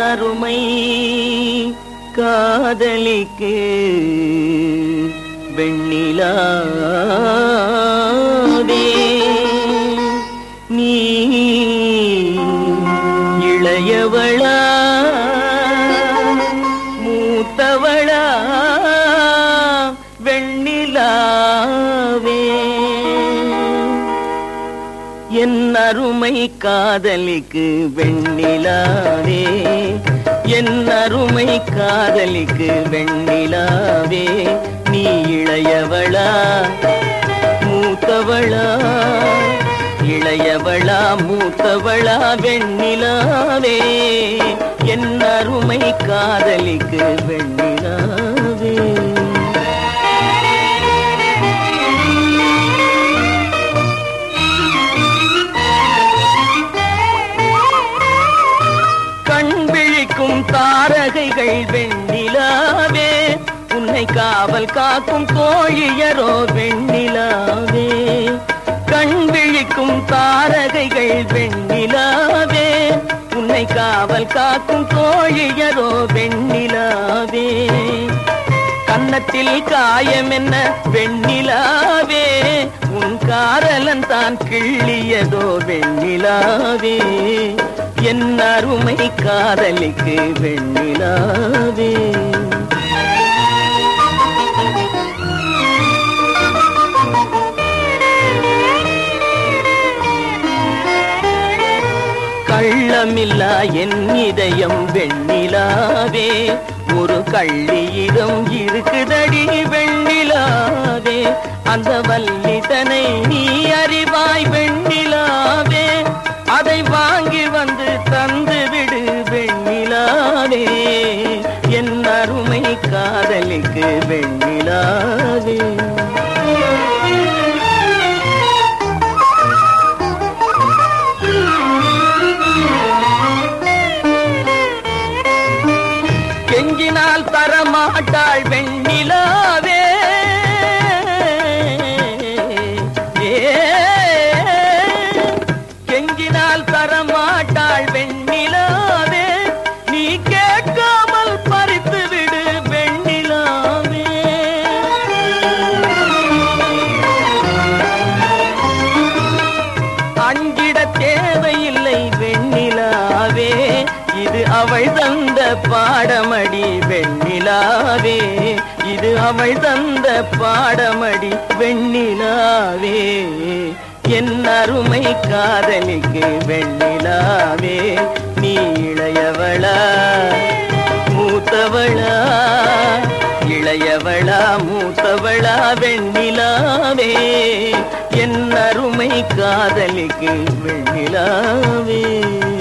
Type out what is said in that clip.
அருமை காதலிக்கு வெண்ணிலாவே நீ இளையவளா மூத்தவளா வெண்ணிலாவே என் அருமை காதலிக்கு வெண்ணிலாவே என் அருமை காதலிக்கு வெண்ணிலாவே நீ இளையவளா மூத்தவளா இளையவளா மூத்தவளா வெண்ணிலாவே என் அருமை காதலிக்கு வெண்ணிலாவே கண் விழிக்கும் தாரகைகள் வெண்ணிலாவே உன்னை காவல் காக்கும் தோழியரோ வெண்ணிலாவே கண் விழிக்கும் தாரகைகள் வெண்ணிலாவே உன்னை காவல் காக்கும் தோழியரோ வெண்ணிலாவே கன்னத்தில் காயம் என்ன வெண்ணிலாவே உன் காரலன் தான் கிள்ளியதோ வெண்ணிலாவே என் அருமை காதலிக்கு வெண்ணிலாவே கள்ளமில்லா என் இதயம் வெண்ணிலாவே ஒரு கள்ளியிடம் இருக்குதடி வெண்ணிலாவே அந்த வல்லிதனை நீ அறிவாய் வெண்ணிலாவே அதை வாங்கி வந்து தந்து விடு வெண்ணிலாவே என் அருமை காதலிக்கு வெண்ணிலாவே கெஞ்சினால் தரமாட்டாள் வெண்ணிலாவே ஏ கெஞ்சினால் தரமாட்டாள் வெண்ணிலாவே நீ கேட்காமல் பறித்து விடு வெண்ணிலாவே அஞ்சிட தேவையில்லை வெண்ணிலாவே இது அவள் தந்த பாடமடி வெண்ணிலாவே இது அவள் தந்த பாடமடி வெண்ணிலாவே என் அருமை காதலிக்கு வெண்ணிலாவே நீ இளையவளா மூத்தவளா இளையவளா மூத்தவளா வெண்ணிலாவே என் அருமை காதலிக்கு வெண்ணிலாவே